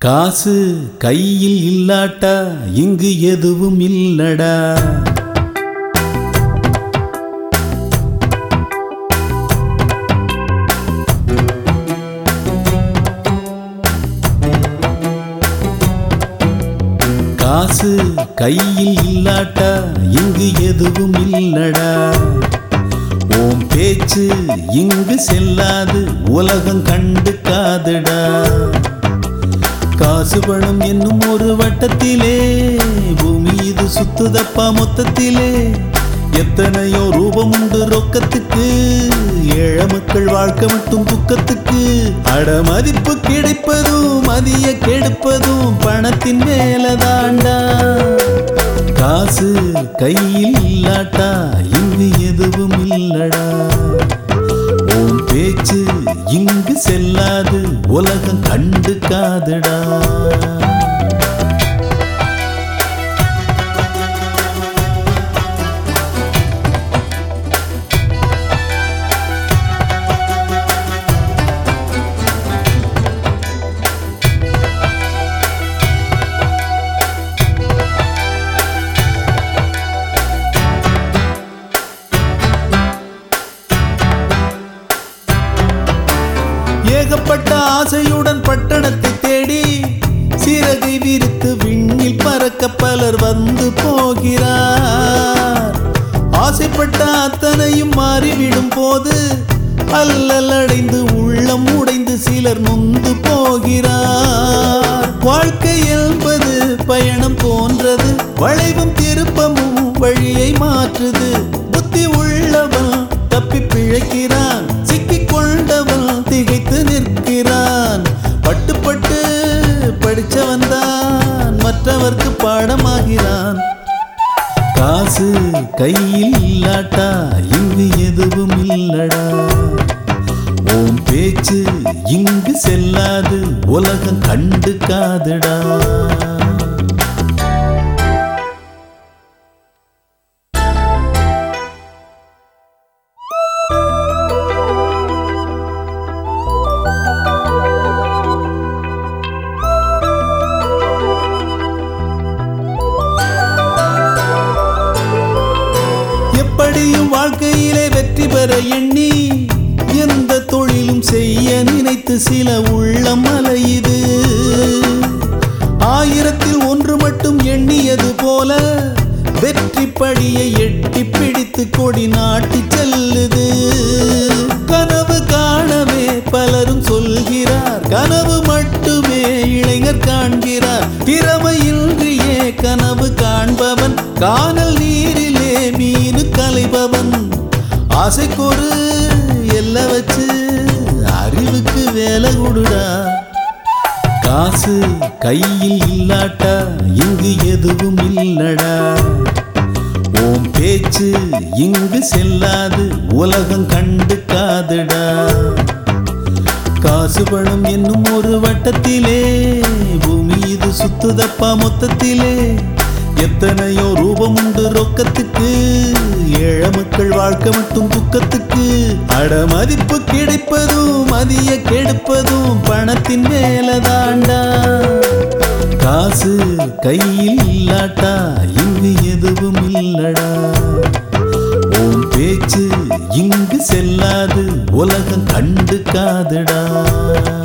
காசு கையில் இல்லாட்டா இங்கு எதுவும் இல்லடா காசு கையில் இல்லாட்டா இங்கு எதுவும் இல்லடா ஓம் பேச்சு இங்கு செல்லாது உலகம் கண்டு காதுடா காசு பணம் என்னும் ஒரு வட்டத்திலே பூமி இது சுத்துதப்பா மொத்தத்திலே எத்தனையோ ரூபம் உண்டு ரொக்கத்துக்கு ஏழ மக்கள் வாழ்க்கை மட்டும் துக்கத்துக்கு அட மதிப்பு கிடைப்பதும் மதிய கெடுப்பதும் பணத்தின் மேலதாண்டா காசு கையில் இல்லாட்டா இங்கு எதுவும் இல்லடா உன் பேச்சு இங்கு செல்லாது உலகம் கண்டு காதுடா ஏகப்பட்ட ஆசையுடன் பட்டணத்தை தேடி சிறகை விரித்து விண்ணில் பறக்க பலர் வந்து போகிறார் ஆசைப்பட்ட அத்தனையும் மாறிவிடும் போது அல்லல் அடைந்து உள்ளம் உடைந்து சிலர் நொந்து போகிறார் வாழ்க்கை என்பது பயணம் போன்றது வளைவும் திருப்பமும் வழியை மாற்றுது புத்தி உள்ளவன் தப்பி பிழைக்கிறான் சிக்கிக் கொண்டவன் திகைத்து நிற்கிறான் பட்டு பட்டு படிச்சவன் தான் மற்றவர்க்கு பாடமாகிறான் காசு கையில் இல்லாட்டா இங்கு எதுவும் இல்லடா ஓம் பேச்சு இங்கு செல்லாது உலகம் கண்டு காதுடா எப்படியும் வாழ்க்கையிலே வெற்றி பெற எண்ணி எந்த தொழிலும் செய்ய நினைத்து சில உள்ளம் அலையுது ஆயிரத்தில் ஒன்று மட்டும் எண்ணியது போல வெற்றி படியை எட்டி பிடித்து கொடி நாட்டி செல்லுது கனவு காணவே பலரும் சொல்கிறார் கனவு மட்டுமே இளைஞர் காண்கிறார் திறமையின்றியே கனவு காண்பவன் காணல் நீரிலே மீனு கலைபவன் ஆசைக்கொரு எல்ல வச்சு அறிவுக்கு வேலை கொடுடா காசு கையில் இல்லாட்டா இங்கு எதுவும் இல்லடா ஓம் பேச்சு இங்கு செல்லாது உலகம் கண்டு காதுடா காசு பணம் என்னும் ஒரு வட்டத்திலே பூமி இது சுத்துதப்பா மொத்தத்திலே எத்தனையோ ரூபம் உண்டு ரொக்கத்துக்கு ஏழ மக்கள் வாழ்க்கை மட்டும் துக்கத்துக்கு அட மதிப்பு கிடைப்பதும் மதிய கெடுப்பதும் பணத்தின் மேலதாண்டா காசு கையில் இல்லாட்டா இங்கு எதுவும் இல்லடா உன் பேச்சு இங்கு செல்லாது உலகம் கண்டு காதுடா